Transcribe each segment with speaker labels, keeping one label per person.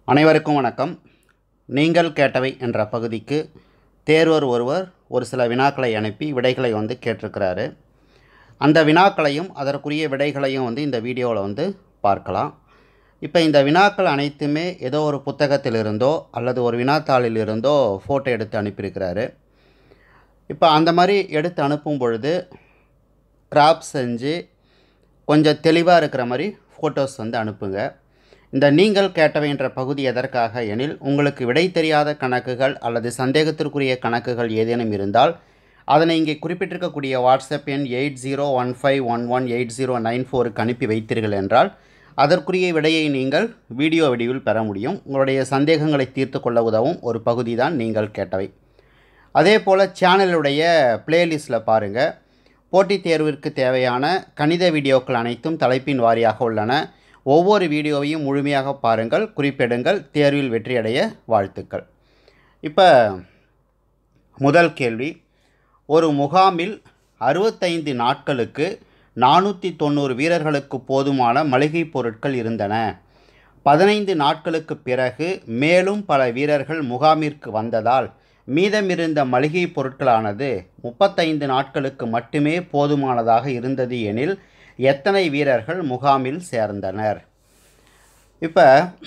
Speaker 1: அனைவருக்கும் வணக்கம் நீங்கள் கேட்டவை என்ற பகுதிக்கு தேர்வர் ஒருவர் ஒரு சில வினாக்களை அனுப்பி விடைகளை வந்து கேட்டிருக்கிறாரு அந்த வினாக்களையும் அதற்குரிய விடைகளையும் வந்து இந்த வீடியோவில் வந்து பார்க்கலாம் இப்போ இந்த வினாக்கள் அனைத்துமே ஏதோ ஒரு புத்தகத்திலிருந்தோ அல்லது ஒரு வினாத்தாளில் இருந்தோ ஃபோட்டோ எடுத்து அனுப்பியிருக்கிறாரு இப்போ அந்த மாதிரி எடுத்து அனுப்பும் பொழுது கிராப் செஞ்சு கொஞ்சம் தெளிவாக இருக்கிற மாதிரி ஃபோட்டோஸ் வந்து அனுப்புங்க இந்த நீங்கள் கேட்டவை என்ற பகுதி எதற்காக எனில் உங்களுக்கு விடை தெரியாத கணக்குகள் அல்லது சந்தேகத்திற்குரிய கணக்குகள் ஏதேனும் இருந்தால் அதனை இங்கே குறிப்பிட்டிருக்கக்கூடிய வாட்ஸ்அப் எண் eight zero one five one one eight zero nine ஃபோருக்கு அனுப்பி வைத்தீர்கள் என்றால் அதற்குரிய விடையை நீங்கள் வீடியோ வடிவில் பெற முடியும் உங்களுடைய சந்தேகங்களை தீர்த்து கொள்ள உதவும் ஒரு பகுதி தான் நீங்கள் கேட்டவை அதே போல் சேனலுடைய பிளேலிஸ்ட்டில் பாருங்கள் போட்டித் தேர்விற்கு தேவையான கணித வீடியோக்கள் அனைத்தும் தலைப்பின் வாரியாக உள்ளன ஒவ்வொரு வீடியோவையும் முழுமையாக பாருங்கள் குறிப்பிடுங்கள் தேர்வில் வெற்றியடைய வாழ்த்துக்கள் இப்போ முதல் கேள்வி ஒரு முகாமில் அறுபத்தைந்து நாட்களுக்கு நானூற்றி தொண்ணூறு வீரர்களுக்கு போதுமான மளிகைப் பொருட்கள் இருந்தன பதினைந்து நாட்களுக்கு பிறகு மேலும் பல வீரர்கள் முகாமிற்கு வந்ததால் மீதமிருந்த மளிகை பொருட்களானது முப்பத்தைந்து நாட்களுக்கு மட்டுமே போதுமானதாக இருந்தது எனில் எத்தனை வீரர்கள் முகாமில் சேர்ந்தனர் இப்போ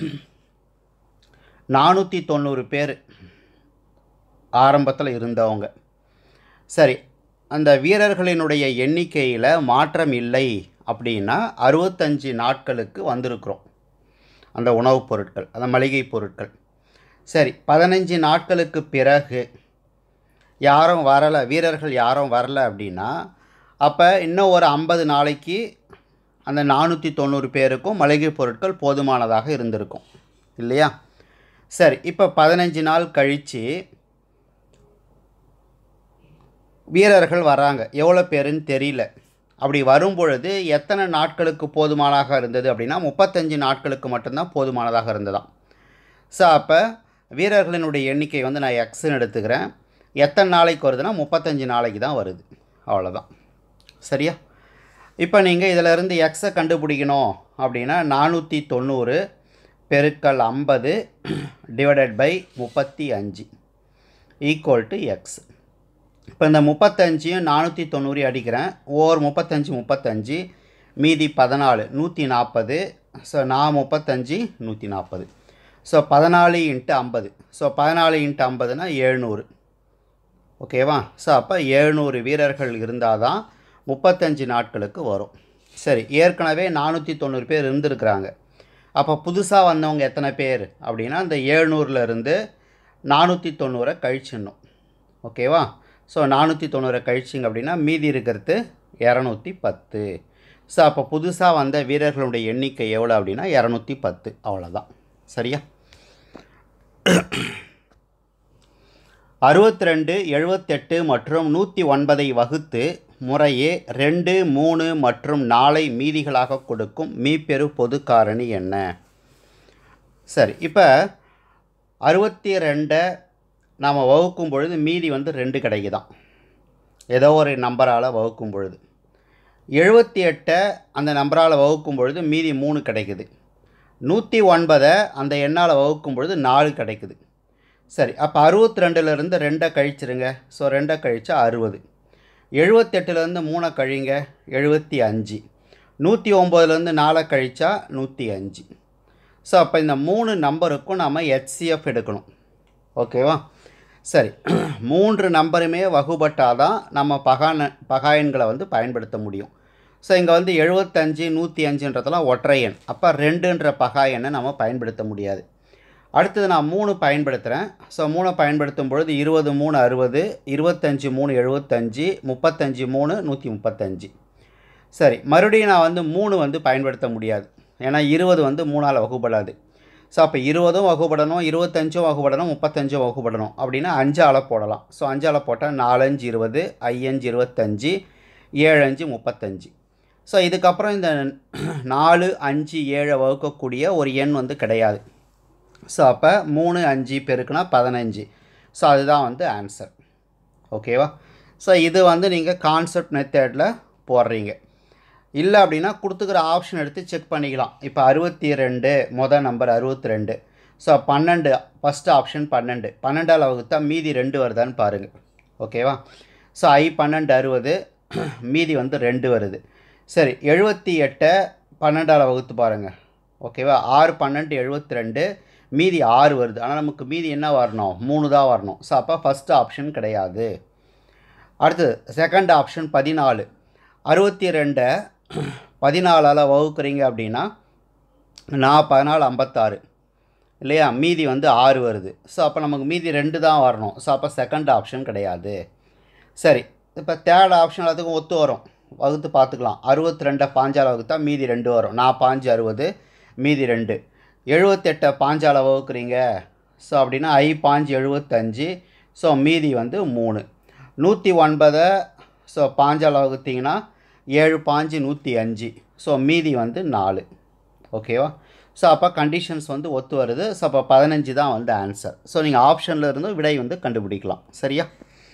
Speaker 1: நானூற்றி தொண்ணூறு பேர் ஆரம்பத்தில் இருந்தவங்க சரி அந்த வீரர்களினுடைய எண்ணிக்கையில் மாற்றம் இல்லை அப்படின்னா அறுபத்தஞ்சு நாட்களுக்கு வந்திருக்கிறோம் அந்த உணவுப் பொருட்கள் அந்த மளிகை பொருட்கள் சரி பதினஞ்சு நாட்களுக்கு பிறகு யாரும் வரலை வீரர்கள் யாரும் வரலை அப்படின்னா அப்போ இன்னும் ஒரு ஐம்பது நாளைக்கு அந்த நானூற்றி தொண்ணூறு பேருக்கும் மளிகை பொருட்கள் போதுமானதாக இருந்திருக்கும் இல்லையா சரி இப்போ பதினஞ்சு நாள் கழித்து வீரர்கள் வராங்க எவ்வளோ பேருன்னு தெரியல அப்படி வரும் பொழுது எத்தனை நாட்களுக்கு போதுமானதாக இருந்தது அப்படின்னா முப்பத்தஞ்சு நாட்களுக்கு மட்டும்தான் போதுமானதாக இருந்ததாம் ஸோ அப்போ வீரர்களினுடைய எண்ணிக்கை வந்து நான் எக்ஸ்ன்னு எடுத்துக்கிறேன் எத்தனை நாளைக்கு வருதுன்னா முப்பத்தஞ்சு நாளைக்கு தான் வருது அவ்வளோதான் சரியா இப்போ நீங்கள் இதிலேருந்து எக்ஸை கண்டுபிடிக்கணும் அப்படின்னா நானூற்றி தொண்ணூறு பெருக்கல் ஐம்பது டிவைடட் பை முப்பத்தி அஞ்சு ஈக்குவல் டு எக்ஸ் இப்போ இந்த முப்பத்தஞ்சையும் நானூற்றி தொண்ணூறு அடிக்கிறேன் ஓர் முப்பத்தஞ்சு முப்பத்தஞ்சு மீதி பதினாலு நூற்றி நாற்பது ஸோ நான் முப்பத்தஞ்சு நூற்றி நாற்பது ஸோ பதினாலு இன்ட்டு ஐம்பது ஸோ பதினாலு இன்ட்டு ஐம்பதுனா எழுநூறு ஓகேவா ஸோ அப்போ எழுநூறு வீரர்கள் இருந்தால் தான் முப்பத்தஞ்சு நாட்களுக்கு வரும் சரி ஏற்கனவே நானூற்றி தொண்ணூறு பேர் இருந்திருக்கிறாங்க அப்போ புதுசாக வந்தவங்க எத்தனை பேர் அப்படின்னா இந்த ஏழ்நூறுலேருந்து நானூற்றி தொண்ணூறை கழிச்சிடணும் ஓகேவா ஸோ நானூற்றி தொண்ணூறை கழிச்சிங்க அப்படின்னா மீதி இருக்கிறது இரநூத்தி பத்து ஸோ அப்போ புதுசாக வந்த வீரர்களுடைய எண்ணிக்கை எவ்வளோ அப்படின்னா இரநூத்தி பத்து அவ்வளோதான் சரியா அறுபத்தி ரெண்டு எழுபத்தெட்டு மற்றும் நூற்றி ஒன்பதை வகுத்து முறையே ரெண்டு மூணு மற்றும் நாலை மீதிகளாக கொடுக்கும் மீப்பெரு பொது காரணி என்ன சரி இப்போ அறுபத்தி ரெண்டை நாம் வகுக்கும் பொழுது மீதி வந்து ரெண்டு கிடைக்குதான் ஏதோ ஒரு நம்பரால் வகுக்கும் பொழுது எழுபத்தி எட்டை அந்த நம்பரால் வகுக்கும் பொழுது மீதி மூணு கிடைக்குது நூற்றி ஒன்பதை அந்த எண்ணால் வகுக்கும் பொழுது நாலு கிடைக்குது சரி அப்போ அறுபத்தி ரெண்டுலேருந்து ரெண்டை கழிச்சிருங்க ஸோ ரெண்டை கழிச்சா அறுபது எழுபத்தெட்டுலேருந்து மூணை கழிங்க எழுபத்தி அஞ்சு நூற்றி ஒம்போதுலேருந்து நாலை கழிச்சா நூற்றி அஞ்சு ஸோ அப்போ இந்த மூணு நம்பருக்கும் நம்ம ஹெச்சிஎஃப் எடுக்கணும் ஓகேவா சரி மூன்று நம்பருமே வகுபட்டால் தான் நம்ம பகான பகாயன்களை வந்து பயன்படுத்த முடியும் ஸோ இங்கே வந்து எழுபத்தஞ்சு நூற்றி அஞ்சுன்றதெல்லாம் ஒற்றை எண் அப்போ ரெண்டுன்ற பகா எண்ணை நம்ம பயன்படுத்த முடியாது அடுத்தது நான் மூணு பயன்படுத்துகிறேன் ஸோ மூணை பயன்படுத்தும் பொழுது இருபது மூணு அறுபது இருபத்தஞ்சி மூணு எழுபத்தஞ்சி முப்பத்தஞ்சு மூணு நூற்றி முப்பத்தஞ்சு சரி மறுபடியும் நான் வந்து மூணு வந்து பயன்படுத்த முடியாது ஏன்னா இருபது வந்து மூணால் வகுப்படாது ஸோ அப்போ இருபதும் வகுப்படணும் இருபத்தஞ்சும் வகுப்படணும் முப்பத்தஞ்சும் வகுப்படணும் அப்படின்னா அஞ்சால் போடலாம் ஸோ அஞ்சால் போட்டால் நாலஞ்சு இருபது ஐயஞ்சு இருபத்தஞ்சி ஏழஞ்சு முப்பத்தஞ்சு ஸோ இதுக்கப்புறம் இந்த நாலு அஞ்சு ஏழை வகுக்கக்கூடிய ஒரு எண் வந்து கிடையாது ஸோ அப்போ மூணு அஞ்சு பெருக்குனா பதினஞ்சு ஸோ அதுதான் வந்து ஆன்சர் ஓகேவா ஸோ இது வந்து நீங்கள் கான்செப்ட் மெத்தடில் போடுறீங்க இல்லை அப்படின்னா கொடுத்துக்கிற ஆப்ஷன் எடுத்து செக் பண்ணிக்கலாம் இப்போ அறுபத்தி ரெண்டு மொதல் நம்பர் அறுபத்தி ரெண்டு ஸோ பன்னெண்டு ஃபஸ்ட்டு ஆப்ஷன் பன்னெண்டு பன்னெண்டால் வகுத்தா மீதி ரெண்டு வருதான்னு பாருங்கள் ஓகேவா ஸோ ஐ பன்னெண்டு அறுபது மீதி வந்து ரெண்டு வருது சரி எழுபத்தி எட்டை பன்னெண்டால் வகுத்து பாருங்கள் ஓகேவா ஆறு பன்னெண்டு எழுபத்தி ரெண்டு மீதி ஆறு வருது ஆனால் நமக்கு மீதி என்ன வரணும் மூணு தான் வரணும் ஸோ அப்போ ஃபஸ்ட்டு ஆப்ஷன் கிடையாது அடுத்தது செகண்ட் ஆப்ஷன் பதினாலு அறுபத்தி ரெண்டை பதினாலால் வகுக்கிறீங்க அப்படின்னா நான் பதினாலு ஐம்பத்தாறு இல்லையா மீதி வந்து ஆறு வருது ஸோ அப்போ நமக்கு மீதி ரெண்டு தான் வரணும் ஸோ அப்போ செகண்ட் ஆப்ஷன் கிடையாது சரி இப்போ தேர்ட் ஆப்ஷன் அதுக்கும் ஒத்து வரும் வகுத்து பார்த்துக்கலாம் அறுபத்தி ரெண்டை பாஞ்சால வகுத்தா மீதி ரெண்டு வரும் நான் பாஞ்சு அறுபது மீதி ரெண்டு எழுபத்தெட்டை பாஞ்சால வகுக்கிறீங்க ஸோ அப்படின்னா ஐ பாஞ்சு எழுபத்தஞ்சு ஸோ மீதி வந்து மூணு நூற்றி ஒன்பதை ஸோ பாஞ்சால வகுத்தீங்கன்னா ஏழு பாஞ்சு நூற்றி அஞ்சு ஸோ மீதி வந்து நாலு ஓகேவா ஸோ அப்போ கண்டிஷன்ஸ் வந்து ஒத்து வருது ஸோ அப்போ பதினஞ்சு தான் வந்து ஆன்சர் ஸோ நீங்கள் ஆப்ஷனில் இருந்து விடை வந்து கண்டுபிடிக்கலாம் சரியா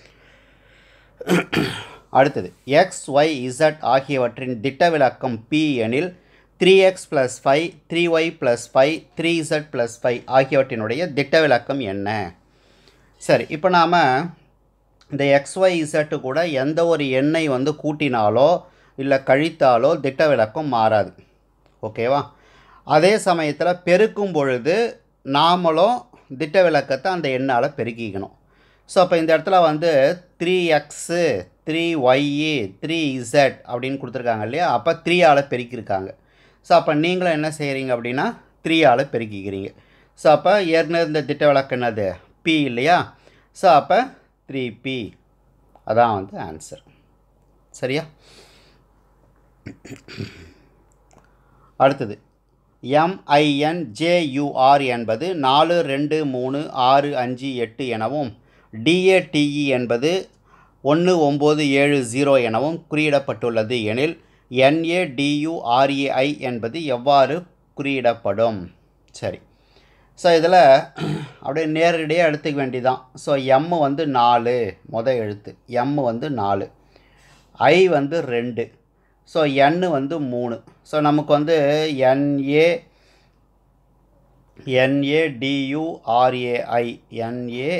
Speaker 1: அடுத்தது எக்ஸ் ஒய் இசட் ஆகியவற்றின் திட்ட விலக்கம் பி எனில் three x plus five three y plus five three z plus five ஆகியவற்றினுடைய திட்ட விலக்கம் என்ன சரி இப்போ நாம் இந்த எக்ஸ்ஒய் இசட்டு கூட எந்த ஒரு எண்ணை வந்து கூட்டினாலோ இல்லை கழித்தாலோ திட்ட விலக்கம் மாறாது ஓகேவா அதே சமயத்தில் பெருக்கும் பொழுது நாமளும் திட்ட விலக்கத்தை அந்த எண்ணால் பெருக்கிக்கணும் ஸோ அப்போ இந்த இடத்துல வந்து three x three y three z அப்படின்னு கொடுத்துருக்காங்க இல்லையா அப்போ த்ரீ ஆல் பெருக்கியிருக்காங்க ஸோ அப்போ நீங்களும் என்ன செய்கிறீங்க அப்படின்னா த்ரீ ஆல் பெருக்கிக்கிறீங்க ஸோ அப்போ ஏற்கனவே இந்த திட்ட விளக்கம் என்னது பி இல்லையா ஸோ அப்போ த்ரீ பி அதான் வந்து ஆன்சர் சரியா அடுத்தது எம்ஐஎன்ஜேயூஆர் என்பது நாலு ரெண்டு மூணு ஆறு அஞ்சு எட்டு எனவும் டிஏடிஇ என்பது ஒன்று ஒம்பது ஏழு ஜீரோ எனவும் குறியிடப்பட்டுள்ளது எனில் என்ஏடியூஆர்ஏஐ என்பது எவ்வாறு குறியிடப்படும் சரி ஸோ இதில் அப்படியே நேரடியாக எடுத்துக்க வேண்டியதான் ஸோ எம் வந்து நாலு மொத எழுத்து எம் வந்து நாலு ஐ வந்து ரெண்டு ஸோ என் வந்து மூணு ஸோ நமக்கு வந்து என்ஏ என்ஏ டியூஆர்ஏஐ என்ஏ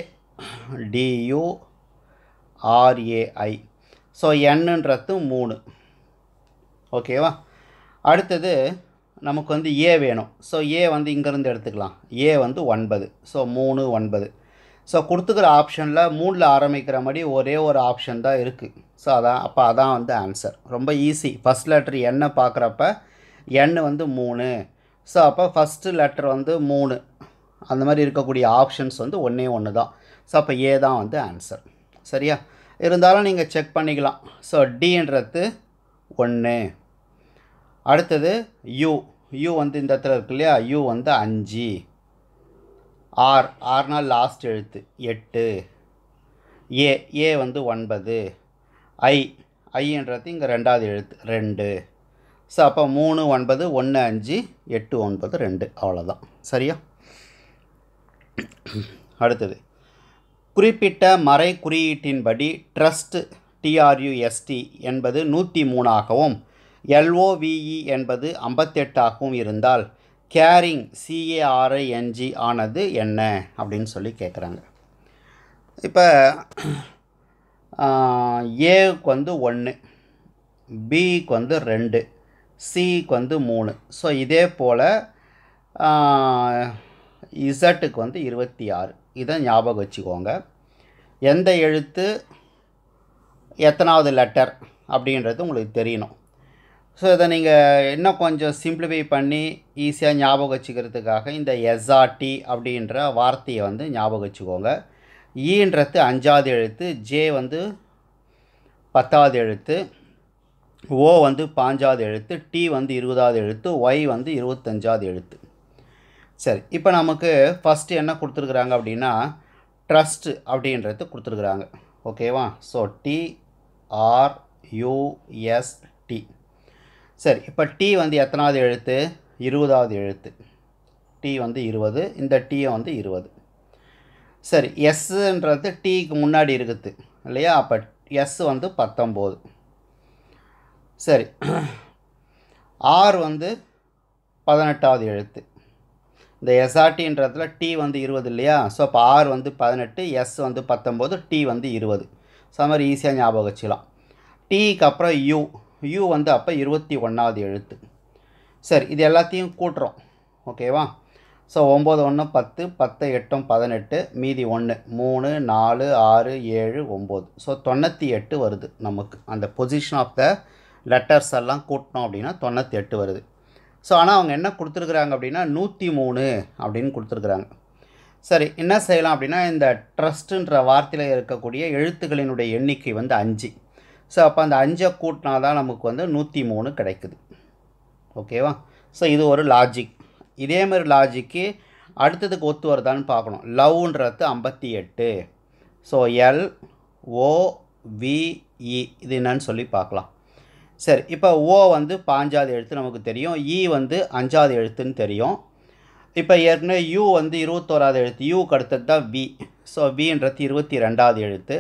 Speaker 1: டியூஆர்ஏஐ ஸோ என்னன்றது மூணு ஓகேவா அடுத்தது நமக்கு வந்து ஏ வேணும் ஸோ ஏ வந்து இங்கேருந்து எடுத்துக்கலாம் ஏ வந்து ஒன்பது ஸோ மூணு ஒன்பது ஸோ கொடுத்துக்கிற ஆப்ஷனில் மூணில் ஆரம்பிக்கிற மாதிரி ஒரே ஒரு ஆப்ஷன் தான் இருக்குது ஸோ அதான் அப்போ அதான் வந்து ஆன்சர் ரொம்ப ஈஸி ஃபஸ்ட் லெட்டர் என்ன பார்க்குறப்ப எண் வந்து மூணு ஸோ அப்போ ஃபஸ்ட்டு லெட்டர் வந்து மூணு அந்த மாதிரி இருக்கக்கூடிய ஆப்ஷன்ஸ் வந்து ஒன்றே ஒன்று தான் ஸோ அப்போ ஏ தான் வந்து ஆன்சர் சரியா இருந்தாலும் நீங்கள் செக் பண்ணிக்கலாம் ஸோ டின்றது ஒன்று அடுத்தது யூ யூ வந்து இந்த இடத்துல இருக்கு இல்லையா யூ வந்து அஞ்சு ஆர் ஆர்னால் லாஸ்ட் எழுத்து எட்டு ஏ ஏ வந்து ஒன்பது ஐ ஐன்றது இங்கே ரெண்டாவது எழுத்து ரெண்டு ஸோ அப்போ மூணு ஒன்பது ஒன்று அஞ்சு எட்டு ஒன்பது ரெண்டு அவ்வளோதான் சரியா அடுத்தது குறிப்பிட்ட மறை குறியீட்டின்படி ட்ரஸ்ட் டிஆர்யூஎஸ்டி என்பது நூற்றி மூணாகவும் எல்ஓவிஇ என்பது ஐம்பத்தெட்டாகவும் இருந்தால் கேரிங் சிஏஆர்ஐஎன்ஜி ஆனது என்ன அப்படின்னு சொல்லி கேட்குறாங்க இப்போ ஏக்கு வந்து ஒன்று பிக்கு வந்து ரெண்டு சிக்கு வந்து மூணு ஸோ இதே போல் இசட்டுக்கு வந்து இருபத்தி ஆறு இதை ஞாபகம் வச்சுக்கோங்க எந்த எழுத்து எத்தனாவது லெட்டர் அப்படின்றது உங்களுக்கு தெரியணும் ஸோ இதை நீங்கள் இன்னும் கொஞ்சம் சிம்பிளிஃபை பண்ணி ஈஸியாக ஞாபகம் வச்சுக்கிறதுக்காக இந்த எஸ்ஆர்டி அப்படின்ற வார்த்தையை வந்து ஞாபகம் வச்சுக்கோங்க ஈன்றது அஞ்சாவது எழுத்து ஜே வந்து பத்தாவது எழுத்து ஓ வந்து பாஞ்சாவது எழுத்து டி வந்து இருபதாவது எழுத்து ஒய் வந்து இருபத்தஞ்சாவது எழுத்து சரி இப்போ நமக்கு ஃபஸ்ட்டு என்ன கொடுத்துருக்குறாங்க அப்படின்னா ட்ரஸ்ட் அப்படின்றது கொடுத்துருக்குறாங்க ஓகேவா ஸோ டி ஆர் யூஎஸ்டி சரி இப்போ டி வந்து எத்தனாவது எழுத்து இருபதாவது எழுத்து டி வந்து இருபது இந்த டீயை வந்து இருபது சரி எஸ்ன்றது டீக்கு முன்னாடி இருக்குது இல்லையா அப்போ எஸ் வந்து பத்தொம்போது சரி ஆர் வந்து பதினெட்டாவது எழுத்து இந்த எஸ்ஆர்டின்றதுல டி வந்து இருபது இல்லையா ஸோ அப்போ ஆர் வந்து பதினெட்டு எஸ் வந்து பத்தொம்போது டி வந்து இருபது ஸோ அது மாதிரி ஈஸியாக ஞாபகம் வச்சுக்கலாம் டிக்கு அப்புறம் யூ யூ வந்து அப்போ இருபத்தி ஒன்றாவது எழுத்து சரி இது எல்லாத்தையும் கூட்டுறோம் ஓகேவா ஸோ ஒம்பது ஒன்று பத்து பத்து எட்டும் பதினெட்டு மீதி ஒன்று மூணு நாலு ஆறு ஏழு ஒம்பது ஸோ தொண்ணூற்றி எட்டு வருது நமக்கு அந்த பொசிஷன் ஆஃப் த லெட்டர்ஸ் எல்லாம் கூட்டினோம் அப்படின்னா தொண்ணூற்றி எட்டு வருது ஸோ ஆனால் அவங்க என்ன கொடுத்துருக்குறாங்க அப்படின்னா நூற்றி மூணு அப்படின்னு கொடுத்துருக்குறாங்க சரி என்ன செய்யலாம் அப்படின்னா இந்த ட்ரஸ்ட்டுன்ற வார்த்தையில் இருக்கக்கூடிய எழுத்துக்களினுடைய எண்ணிக்கை வந்து அஞ்சு ஸோ அப்போ அந்த அஞ்சை கூட்டினா தான் நமக்கு வந்து நூற்றி மூணு கிடைக்குது ஓகேவா ஸோ இது ஒரு லாஜிக் இதே மாதிரி லாஜிக்கு அடுத்ததுக்கு ஒத்து வருதான்னு பார்க்கணும் லவ்ன்றது ஐம்பத்தி எட்டு ஸோ எல் ஓ விஇ இது என்னன்னு சொல்லி பார்க்கலாம் சரி இப்போ ஓ வந்து பாஞ்சாவது எழுத்து நமக்கு தெரியும் இ வந்து அஞ்சாவது எழுத்துன்னு தெரியும் இப்போ ஏற்கனவே யூ வந்து இருபத்தோராவது எழுத்து யூக்கு அடுத்தது தான் வி ஸோ வின்றது இருபத்தி ரெண்டாவது எழுத்து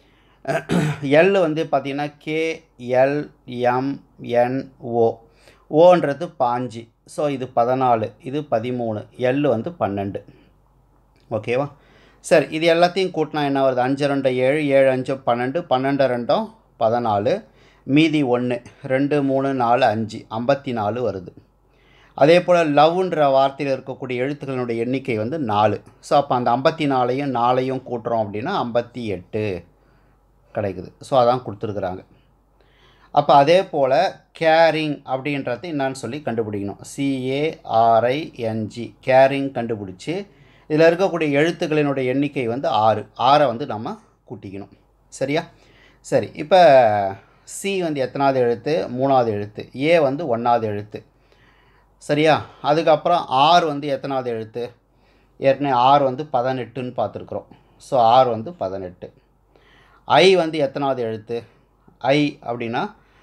Speaker 1: எல் வந்து பார்த்திங்கன்னா K L M N O ஓன்றது பாஞ்சு ஸோ இது பதினாலு இது பதிமூணு எல் வந்து பன்னெண்டு ஓகேவா சரி இது எல்லாத்தையும் கூட்டினா என்ன வருது அஞ்சு ரெண்டு ஏழு ஏழு அஞ்சு பன்னெண்டு பன்னெண்டு ரெண்டும் பதினாலு மீதி ஒன்று ரெண்டு மூணு நாலு அஞ்சு ஐம்பத்தி நாலு வருது அதே போல் லவ்ன்ற வார்த்தையில் இருக்கக்கூடிய எழுத்துக்களினுடைய எண்ணிக்கை வந்து நாலு ஸோ அப்போ அந்த ஐம்பத்தி நாலையும் நாலையும் கூட்டுறோம் அப்படின்னா ஐம்பத்தி எட்டு கிடைக்குது ஸோ அதான் கொடுத்துருக்குறாங்க அப்போ அதே போல் கேரிங் அப்படின்றது என்னன்னு சொல்லி கண்டுபிடிக்கணும் சிஏஆர்ஐஎன்ஜி கேரிங் கண்டுபிடிச்சி இதில் இருக்கக்கூடிய எழுத்துக்களினுடைய எண்ணிக்கை வந்து ஆறு ஆறை வந்து நம்ம கூட்டிக்கணும் சரியா சரி இப்போ சி வந்து எத்தனாவது எழுத்து மூணாவது எழுத்து ஏ வந்து ஒன்றாவது எழுத்து சரியா அதுக்கப்புறம் ஆர் வந்து எத்தனாவது எழுத்து ஏற்கனவே ஆர் வந்து பதினெட்டுன்னு பார்த்துருக்குறோம் ஸோ ஆர் வந்து பதினெட்டு ஐ வந்து எத்தனாவது எழுத்து ஐ அப்படின்னா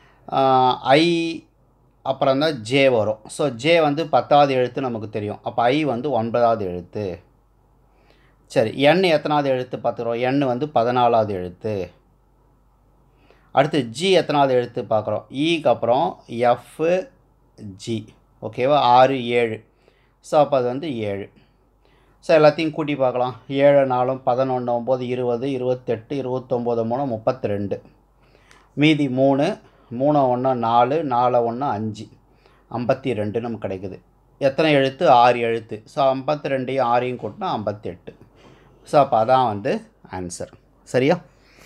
Speaker 1: ஐ அப்புறம் தான் ஜே வரும் ஸோ ஜே வந்து பத்தாவது எழுத்து நமக்கு தெரியும் அப்போ ஐ வந்து ஒன்பதாவது எழுத்து சரி என் எத்தனாவது எழுத்து பார்த்துக்கிறோம் என் வந்து பதினாலாவது எழுத்து அடுத்து ஜி எத்தனாவது எழுத்து பார்க்குறோம் ஈக்கு அப்புறம் எஃப் ஜி ஓகேவா ஆறு ஏழு ஸோ அப்போ அது வந்து ஏழு ஸோ எல்லாத்தையும் கூட்டி பார்க்கலாம் ஏழு நாலும் பதினொன்று ஒம்பது இருபது இருபத்தெட்டு இருபத்தொம்போது மூணு முப்பத்தி ரெண்டு மீதி மூணு மூணு ஒன்று நாலு நாலு ஒன்று அஞ்சு ஐம்பத்தி ரெண்டு நமக்கு கிடைக்குது எத்தனை எழுத்து ஆறு எழுத்து ஸோ ஐம்பத்தி ரெண்டையும் ஆறையும் கூட்டினா ஐம்பத்தெட்டு ஸோ அப்போ அதான் வந்து ஆன்சர் சரியா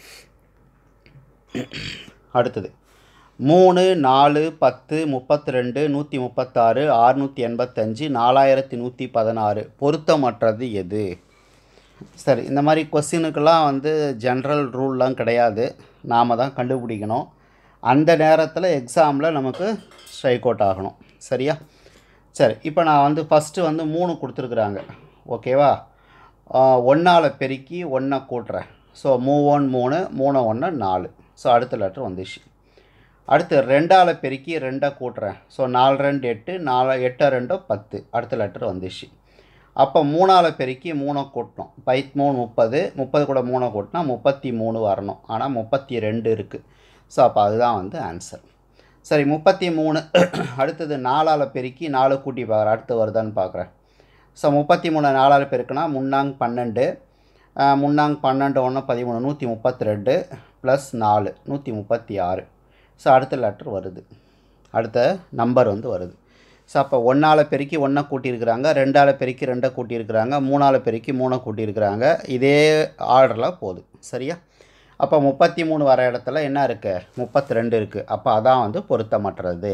Speaker 1: அடுத்தது மூணு நாலு பத்து முப்பத்தி ரெண்டு நூற்றி முப்பத்தாறு ஆறுநூற்றி எண்பத்தஞ்சு நாலாயிரத்தி நூற்றி பதினாறு பொருத்தமற்றது எது சரி இந்த மாதிரி கொஸ்டினுக்கெல்லாம் வந்து ஜென்ரல் ரூல்லாம் கிடையாது நாம் தான் கண்டுபிடிக்கணும் அந்த நேரத்தில் எக்ஸாமில் நமக்கு ஸ்ட்ரைக் அவுட் ஆகணும் சரியா சரி இப்போ நான் வந்து ஃபஸ்ட்டு வந்து மூணு கொடுத்துருக்குறாங்க ஓகேவா ஒன்றால் பெருக்கி ஒன்றை கூட்டுறேன் ஸோ மூவ் மூணு மூணு ஒன்று நாலு ஸோ அடுத்த லெட்டர் வந்துச்சு அடுத்து ரெண்டால் பெருக்கி ரெண்டை கூட்டுறேன் ஸோ நாலு ரெண்டு எட்டு நாலு எட்டு ரெண்டோ பத்து அடுத்த லெட்டர் வந்துச்சு அப்போ மூணால் பெருக்கி மூணை கூட்டணும் பை மூணு முப்பது முப்பது கூட மூணை கூட்டினா முப்பத்தி மூணு வரணும் ஆனால் முப்பத்தி ரெண்டு இருக்குது ஸோ அப்போ அதுதான் வந்து ஆன்சர் சரி முப்பத்தி மூணு அடுத்தது நாலால் பெருக்கி நாலு கூட்டி பார்க்குறேன் அடுத்து வருதான்னு பார்க்குறேன் ஸோ முப்பத்தி மூணு நாலால் பெருக்குனா முன்னாங் பன்னெண்டு முன்னாங் பன்னெண்டு ஒன்று பதிமூணு நூற்றி முப்பத்தி ரெண்டு ப்ளஸ் நாலு நூற்றி முப்பத்தி ஆறு ஸோ அடுத்த லெட்டர் வருது அடுத்த நம்பர் வந்து வருது ஸோ அப்போ ஒன்றால் பெருக்கி ஒன்றை கூட்டியிருக்கிறாங்க ரெண்டால் பெருக்கி ரெண்டை கூட்டியிருக்கிறாங்க மூணால் பெருக்கி மூணை கூட்டியிருக்கிறாங்க இதே ஆர்டரில் போகுது சரியா அப்போ முப்பத்தி மூணு வர இடத்துல என்ன இருக்குது முப்பத்தி ரெண்டு இருக்குது அப்போ அதான் வந்து பொருத்தமற்றது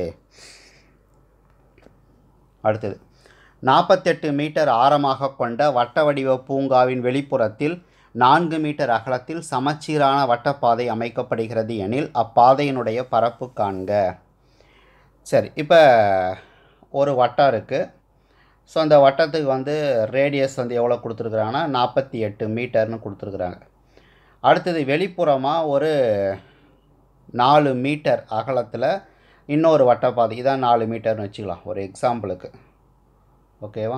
Speaker 1: அடுத்தது நாற்பத்தெட்டு மீட்டர் ஆரமாக கொண்ட வட்ட வடிவ பூங்காவின் வெளிப்புறத்தில் நான்கு மீட்டர் அகலத்தில் சமச்சீரான வட்டப்பாதை அமைக்கப்படுகிறது எனில் அப்பாதையினுடைய பரப்பு காண்க சரி இப்போ ஒரு வட்டம் இருக்குது ஸோ அந்த வட்டத்துக்கு வந்து ரேடியஸ் வந்து எவ்வளோ கொடுத்துருக்குறாங்கன்னா நாற்பத்தி எட்டு மீட்டர்னு கொடுத்துருக்குறாங்க அடுத்தது வெளிப்புறமாக ஒரு நாலு மீட்டர் அகலத்தில் இன்னொரு வட்டப்பாதை இதான் நாலு மீட்டர்னு வச்சுக்கலாம் ஒரு எக்ஸாம்பிளுக்கு ஓகேவா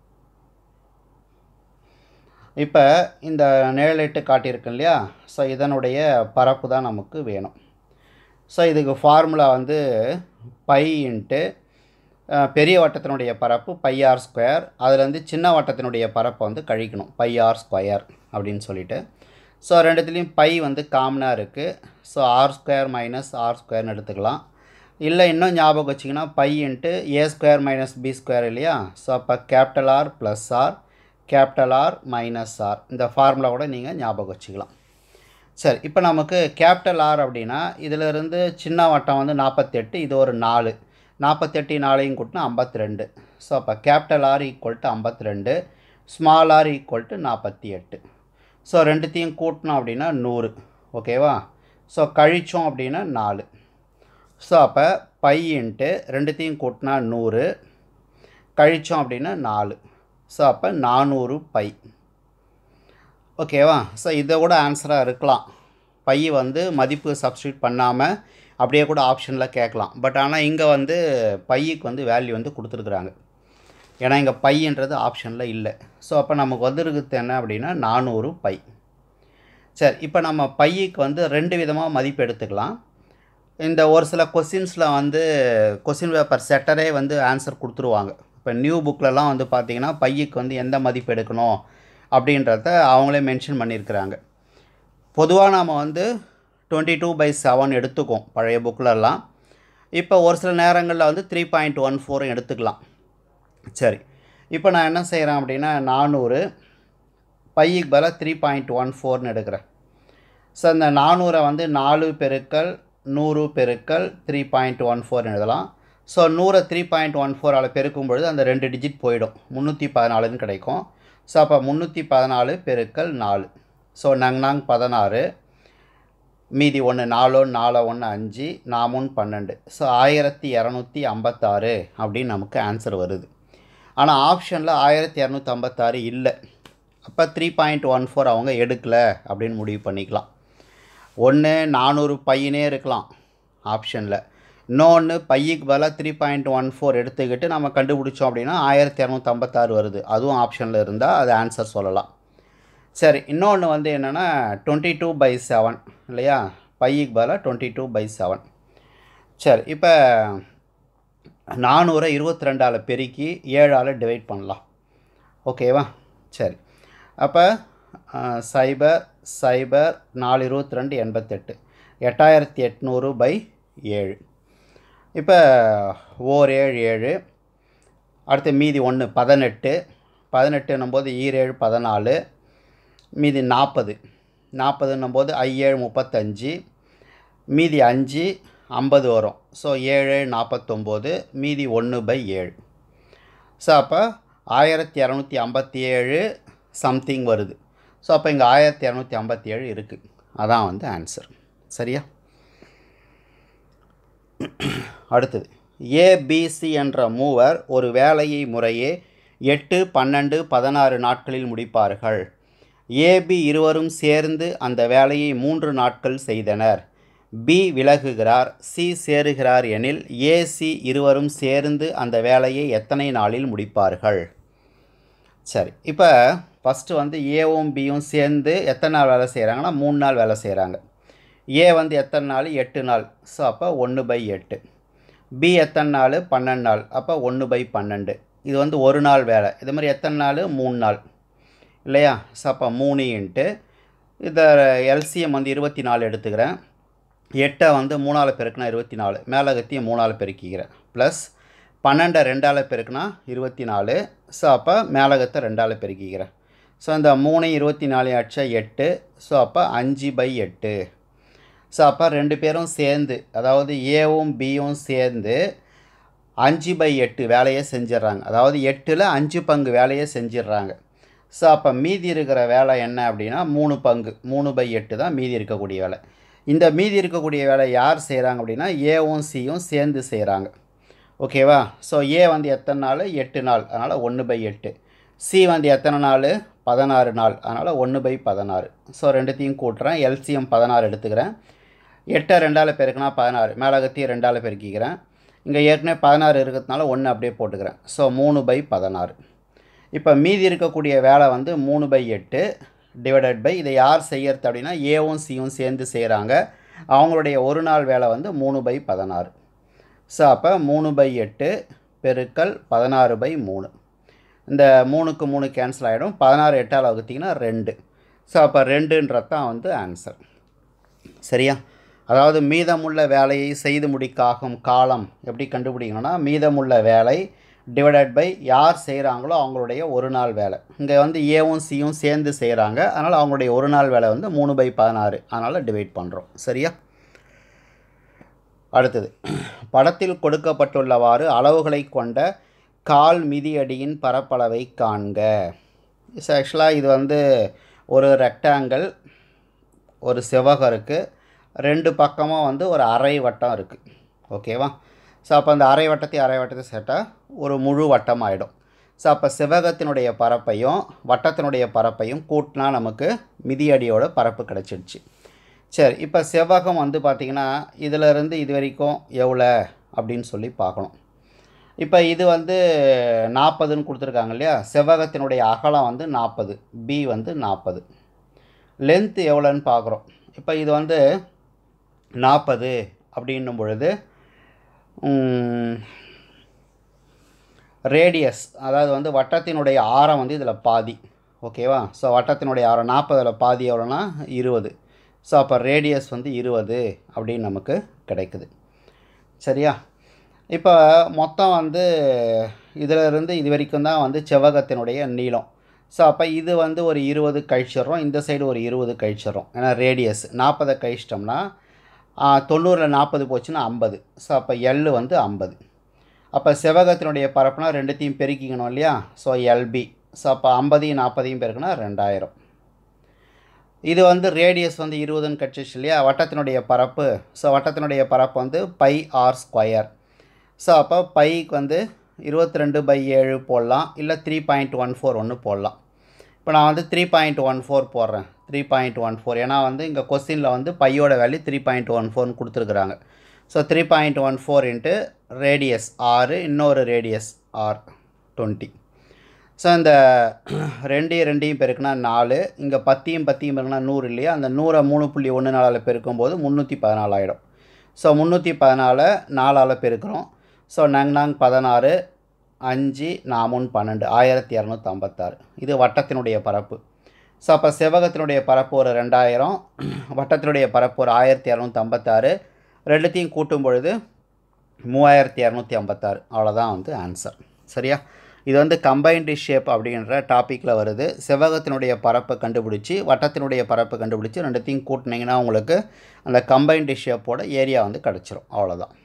Speaker 1: இப்போ இந்த நிழலிட்டு காட்டியிருக்கு இல்லையா ஸோ இதனுடைய பரப்பு தான் நமக்கு வேணும் ஸோ இதுக்கு ஃபார்முலா வந்து பை இன்ட்டு அஹ், பெரிய வட்டத்தினுடைய பரப்பு பை ஆர் ஸ்கொயர் அதுலேருந்து சின்ன வட்டத்தினுடைய பரப்பை வந்து கழிக்கணும் பை ஆர் ஸ்கொயர் அப்படின்னு சொல்லிட்டு ஸோ ரெண்டுத்துலேயும் பை வந்து காமனாக இருக்குது so r square minus r ஸ்கொயர்னு எடுத்துக்கலாம் இல்லை இன்னும் ஞாபகம் வச்சிங்கன்னா pi into a square minus b square இல்லையா ஸோ அப்போ capital R plus r capital R minus r இந்த ஃபார்முலா கூட நீங்கள் ஞாபகம் வச்சுக்கலாம் சரி இப்போ நமக்கு கேபிட்டல் ஆர் அப்படின்னா இதிலிருந்து சின்ன வட்டம் வந்து நாற்பத்தெட்டு இது ஒரு நாலு நாற்பத்தெட்டு நாலையும் கூட்டினா ஐம்பத்தி ரெண்டு ஸோ அப்போ கேபிட்டல் ஆர் ஈக்குவல் டு ஐம்பத்தி ரெண்டு ஸ்மால் ஆர் ஈக்குவல் டு நாற்பத்தி எட்டு ஸோ ரெண்டுத்தையும் கூட்டினோம் அப்படின்னா நூறு ஓகேவா ஸோ கழித்தோம் அப்படின்னா நாலு ஸோ அப்போ பை இன்ட்டு ரெண்டுத்தையும் கூட்டினா நூறு கழித்தோம் அப்படின்னா நாலு ஸோ அப்போ நானூறு பை ஓகேவா ஸோ இதை கூட ஆன்சராக இருக்கலாம் பை வந்து மதிப்பு சப்ஸ்டியூட் பண்ணாமல் அப்படியே கூட ஆப்ஷனில் கேட்கலாம் பட் ஆனால் இங்கே வந்து பையுக்கு வந்து வேல்யூ வந்து கொடுத்துருக்குறாங்க ஏன்னா இங்கே பையன்றது ஆப்ஷனில் இல்லை ஸோ அப்போ நமக்கு வந்துருக்குது என்ன அப்படின்னா நானூறு பை சரி இப்போ நம்ம பையுக்கு வந்து ரெண்டு விதமாக மதிப்பு எடுத்துக்கலாம் இந்த ஒரு சில கொஸ்டின்ஸில் வந்து கொஸ்டின் பேப்பர் செட்டரே வந்து ஆன்சர் கொடுத்துருவாங்க இப்போ நியூ புக்லலாம் வந்து பார்த்தீங்கன்னா பையுக்கு வந்து எந்த மதிப்பு எடுக்கணும் அப்படின்றத அவங்களே மென்ஷன் பண்ணியிருக்கிறாங்க பொதுவாக நாம் வந்து டுவெண்ட்டி டூ பை செவன் எடுத்துக்கோம் பழைய புக்கிலலாம் இப்போ ஒரு சில நேரங்களில் வந்து த்ரீ பாயிண்ட் ஒன் ஃபோரும் எடுத்துக்கலாம் சரி இப்போ நான் என்ன செய்கிறேன் அப்படின்னா நானூறு பையுக்கு பதிலாக த்ரீ பாயிண்ட் ஒன் ஃபோர்னு எடுக்கிறேன் ஸோ இந்த நானூறை வந்து நாலு பெருக்கல் நூறு பெருக்கல் த்ரீ பாயிண்ட் ஒன் ஃபோர் எழுதலாம் ஸோ நூறை த்ரீ பாயிண்ட் ஒன் ஃபோரால் பெருக்கும் பொழுது அந்த ரெண்டு டிஜிட் போயிடும் முந்நூற்றி பதினாலுன்னு கிடைக்கும் ஸோ அப்போ முந்நூற்றி பதினாலு பெருக்கல் நாலு ஸோ நங் நாங் பதினாறு மீதி ஒன்று நாலோ நாலோ ஒன்று அஞ்சு நாமூன் பன்னெண்டு ஸோ ஆயிரத்தி இரநூத்தி ஐம்பத்தாறு அப்படின்னு நமக்கு ஆன்சர் வருது ஆனால் ஆப்ஷனில் ஆயிரத்தி இரநூத்தி ஐம்பத்தாறு இல்லை அப்போ த்ரீ பாயிண்ட் ஒன் ஃபோர் அவங்க எடுக்கலை அப்படின்னு முடிவு பண்ணிக்கலாம் ஒன்று நானூறு பையனே இருக்கலாம் ஆப்ஷனில் இன்னொன்று பையுக்கு பதிலாக த்ரீ பாயிண்ட் ஒன் ஃபோர் எடுத்துக்கிட்டு நம்ம கண்டுபிடிச்சோம் அப்படின்னா ஆயிரத்தி இரநூத்தம்பத்தாறு வருது அதுவும் ஆப்ஷனில் இருந்தால் அது ஆன்சர் சொல்லலாம் சரி இன்னொன்று வந்து என்னென்னா டுவெண்ட்டி டூ பை செவன் இல்லையா பையுக்கு பதிலாக டுவெண்ட்டி டூ பை செவன் சரி இப்போ நானூறை இருபத்தி ரெண்டால் பெருக்கி ஏழால் டிவைட் பண்ணலாம் ஓகேவா சரி அப்போ சைபர் சைபர் நாலு இருபத்தி ரெண்டு எண்பத்தெட்டு எட்டாயிரத்தி எட்நூறு பை ஏழு இப்போ ஓர் ஏழு ஏழு அடுத்து மீதி ஒன்று பதினெட்டு பதினெட்டுன்னும் போது ஈரேழு பதினாலு மீதி நாற்பது நாற்பதுன்னும் போது ஐஏழு முப்பத்தஞ்சு மீதி அஞ்சு ஐம்பது வரும் ஸோ ஏழு நாற்பத்தொம்போது மீதி ஒன்று பை ஏழு ஸோ அப்போ ஆயிரத்தி இரநூத்தி ஐம்பத்தி ஏழு சம்திங் வருது ஸோ அப்போ இங்கே ஆயிரத்தி இரநூத்தி ஐம்பத்தி ஏழு இருக்குது அதான் வந்து ஆன்சர் சரியா அடுத்தது ஏபிசி என்ற மூவர் ஒரு வேலையை முறையே எட்டு பன்னெண்டு பதினாறு நாட்களில் முடிப்பார்கள் ஏபி இருவரும் சேர்ந்து அந்த வேலையை மூன்று நாட்கள் செய்தனர் பி விலகுகிறார் சி சேருகிறார் எனில் ஏசி இருவரும் சேர்ந்து அந்த வேலையை எத்தனை நாளில் முடிப்பார்கள் சரி இப்போ ஃபஸ்ட்டு வந்து ஏவும் பியும் சேர்ந்து எத்தனை நாள் வேலை செய்கிறாங்கன்னா மூணு நாள் வேலை செய்கிறாங்க ஏ வந்து எத்தனை நாள் எட்டு நாள் ஸோ அப்போ ஒன்று பை எட்டு பி எத்தனை நாள் பன்னெண்டு நாள் அப்போ ஒன்று பை பன்னெண்டு இது வந்து ஒரு நாள் வேலை இது மாதிரி எத்தனை நாள் மூணு நாள் இல்லையா ஸோ அப்போ மூணு இன்ட்டு இதை எல்சிஎம் வந்து இருபத்தி நாலு எடுத்துக்கிறேன் எட்டை வந்து மூணால் பெருக்குனா இருபத்தி நாலு மேலகத்தையும் மூணால் பெருக்கிக்கிறேன் ப்ளஸ் பன்னெண்டை ரெண்டால் பெருக்குனா இருபத்தி நாலு ஸோ அப்போ மேலகத்தை ரெண்டால் பெருக்கிக்கிறேன் ஸோ இந்த மூணு இருபத்தி நாலு அடிச்சா எட்டு ஸோ அப்போ அஞ்சு பை எட்டு ஸோ அப்போ ரெண்டு பேரும் சேர்ந்து அதாவது ஏவும் பியும் சேர்ந்து அஞ்சு பை எட்டு வேலையை செஞ்சிடுறாங்க அதாவது எட்டில் அஞ்சு பங்கு வேலையை செஞ்சிடுறாங்க ஸோ அப்போ மீதி இருக்கிற வேலை என்ன அப்படின்னா மூணு பங்கு மூணு பை எட்டு தான் மீதி இருக்கக்கூடிய வேலை இந்த மீதி இருக்கக்கூடிய வேலை யார் செய்கிறாங்க அப்படின்னா ஏவும் சியும் சேர்ந்து செய்கிறாங்க ஓகேவா ஸோ ஏ வந்து எத்தனை நாள் எட்டு நாள் அதனால் ஒன்று பை எட்டு சி வந்து எத்தனை நாள் பதினாறு நாள் அதனால் ஒன்று பை பதினாறு ஸோ ரெண்டுத்தையும் கூட்டுறேன் எல்சிஎம் பதினாறு எடுத்துக்கிறேன் எட்டை ரெண்டால் பெருக்கினா பதினாறு மேலகத்தையும் ரெண்டால் பெருக்கிக்கிறேன் இங்கே ஏற்கனவே பதினாறு இருக்கிறதுனால ஒன்று அப்படியே போட்டுக்கிறேன் ஸோ மூணு பை பதினாறு இப்போ மீதி இருக்கக்கூடிய வேலை வந்து மூணு பை எட்டு டிவைடட் பை இதை யார் செய்யறது அப்படின்னா ஏவும் சியும் சேர்ந்து செய்கிறாங்க அவங்களுடைய ஒரு நாள் வேலை வந்து மூணு பை பதினாறு ஸோ அப்போ மூணு பை எட்டு பெருக்கல் பதினாறு பை மூணு இந்த மூணுக்கு மூணு கேன்சல் ஆகிடும் பதினாறு எட்டால் வகுத்திங்கன்னா ரெண்டு ஸோ அப்போ ரெண்டுன்றது தான் வந்து ஆன்சர் சரியா அதாவது மீதமுள்ள வேலையை செய்து முடிக்காகும் காலம் எப்படி கண்டுபிடிக்கணும்னா மீதமுள்ள வேலை டிவைடட் பை யார் செய்கிறாங்களோ அவங்களுடைய ஒரு நாள் வேலை இங்கே வந்து ஏவும் சியும் சேர்ந்து செய்கிறாங்க அதனால் அவங்களுடைய ஒரு நாள் வேலை வந்து மூணு பை பதினாறு அதனால் டிவைட் பண்ணுறோம் சரியா அடுத்தது படத்தில் கொடுக்கப்பட்டுள்ளவாறு அளவுகளை கொண்ட கால் மிதியடியின் பரப்பளவை காண்க ஆக்சுவலாக இது வந்து ஒரு ரெக்டாங்கிள் ஒரு செவ்வகம் இருக்குது ரெண்டு பக்கமும் வந்து ஒரு அரை வட்டம் இருக்குது ஓகேவா ஸோ அப்போ அந்த அரை வட்டத்தை அரை வட்டத்தை சேர்த்தால் ஒரு முழு வட்டம் ஆகிடும் ஸோ அப்போ செவ்வகத்தினுடைய பரப்பையும் வட்டத்தினுடைய பரப்பையும் கூட்டினா நமக்கு மிதியடியோட பரப்பு கிடச்சிடுச்சு சரி இப்போ செவ்வகம் வந்து பார்த்திங்கன்னா இதிலிருந்து இது வரைக்கும் எவ்வளோ அப்படின்னு சொல்லி பார்க்கணும் இப்போ இது வந்து நாற்பதுன்னு கொடுத்துருக்காங்க இல்லையா செவ்வகத்தினுடைய அகலம் வந்து நாற்பது பி வந்து நாற்பது லென்த்து எவ்வளோன்னு பார்க்குறோம் இப்போ இது வந்து நாற்பது அப்படின்னும் பொழுது ரேடியஸ் அதாவது வந்து வட்டத்தினுடைய ஆரம் வந்து இதில் பாதி ஓகேவா ஸோ வட்டத்தினுடைய ஆரம் நாற்பதில் பாதி எவ்வளோனா இருபது ஸோ அப்போ ரேடியஸ் வந்து இருபது அப்படின்னு நமக்கு கிடைக்குது சரியா இப்போ மொத்தம் வந்து இதில் இருந்து இது வரைக்கும் தான் வந்து செவ்வகத்தினுடைய நீளம் ஸோ அப்போ இது வந்து ஒரு இருபது கழிச்சிடுறோம் இந்த சைடு ஒரு இருபது கழிச்சிடுறோம் ஏன்னா ரேடியஸ் நாற்பதை கழிச்சிட்டோம்னா தொண்ணூறில் நாற்பது போச்சுன்னா ஐம்பது ஸோ அப்போ எல் வந்து ஐம்பது அப்போ செவ்வகத்தினுடைய பரப்புனா ரெண்டுத்தையும் பெருக்கிக்கணும் இல்லையா ஸோ எல்பி ஸோ அப்போ ஐம்பதையும் நாற்பதையும் பெருக்குனா ரெண்டாயிரம் இது வந்து ரேடியஸ் வந்து இருபதுன்னு கட்சிச்சு இல்லையா வட்டத்தினுடைய பரப்பு ஸோ வட்டத்தினுடைய பரப்பு வந்து பை ஆர் ஸ்கொயர் ஸோ அப்போ பைக்கு வந்து இருபத்தி ரெண்டு பை ஏழு போடலாம் இல்லை த்ரீ பாயிண்ட் ஒன் ஃபோர் ஒன்று போடலாம் இப்போ நான் வந்து த்ரீ பாயிண்ட் ஒன் ஃபோர் போடுறேன் த்ரீ பாயிண்ட் ஒன் ஃபோர் ஏன்னா வந்து இங்கே கொஸ்டினில் வந்து பையோட வேல்யூ த்ரீ பாயிண்ட் ஒன் ஃபோர்னு கொடுத்துருக்குறாங்க so three point one four into radius ஆறு இன்னொரு ரேடியஸ் ஆர் டுவெண்ட்டி ஸோ இந்த ரெண்டையும் ரெண்டையும் பெருக்குனா நாலு இங்கே பத்தியும் பத்தியும் பெருக்குனா நூறு இல்லையா அந்த நூறை மூணு புள்ளி ஒன்று நாலால் பெருக்கும்போது முந்நூற்றி பதினாலு ஆகிடும் ஸோ முந்நூற்றி பதினாலு நாலால் பெருக்கிறோம் ஸோ நங் நாங் பதினாறு அஞ்சு நாமூன் பன்னெண்டு ஆயிரத்தி இரநூத்தி ஐம்பத்தாறு இது வட்டத்தினுடைய பரப்பு ஸோ அப்போ செவ்வகத்தினுடைய பரப்பு ஒரு ரெண்டாயிரம் வட்டத்தினுடைய பரப்பு ஒரு ஆயிரத்தி இரநூத்தி ஐம்பத்தாறு ரெண்டுத்தையும் கூட்டும் பொழுது மூவாயிரத்தி இரநூத்தி ஐம்பத்தாறு அவ்வளோதான் வந்து ஆன்சர் சரியா இது வந்து கம்பைன்டு ஷேப் அப்படின்ற டாப்பிக்கில் வருது செவ்வகத்தினுடைய பரப்பை கண்டுபிடிச்சி வட்டத்தினுடைய பரப்பை கண்டுபிடிச்சி ரெண்டுத்தையும் கூட்டினீங்கன்னா உங்களுக்கு அந்த கம்பைன்டு ஷேப்போட ஏரியா வந்து கிடச்சிரும் அவ்வளோதான்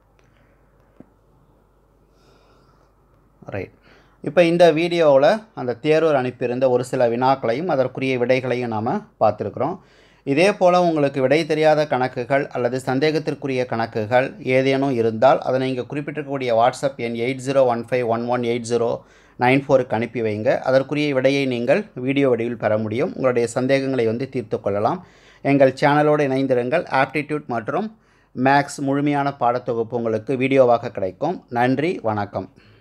Speaker 1: ரைட் இப்போ இந்த வீடியோவில் அந்த தேர்வர் அனுப்பியிருந்த ஒரு சில வினாக்களையும் அதற்குரிய விடைகளையும் நாம் பார்த்துருக்குறோம் இதே போல் உங்களுக்கு விடை தெரியாத கணக்குகள் அல்லது சந்தேகத்திற்குரிய கணக்குகள் ஏதேனும் இருந்தால் அதை நீங்கள் குறிப்பிட்டிருக்கக்கூடிய வாட்ஸ்அப் எண் eight zero one five one one eight zero nine ஃபோருக்கு அனுப்பி வைங்க அதற்குரிய விடையை நீங்கள் வீடியோ வடிவில் பெற முடியும் உங்களுடைய சந்தேகங்களை வந்து தீர்த்து கொள்ளலாம் எங்கள் சேனலோடு இணைந்திருங்கள் ஆப்டிடியூட் மற்றும் மேக்ஸ் முழுமையான பாடத்தொகுப்பு உங்களுக்கு வீடியோவாக கிடைக்கும் நன்றி வணக்கம்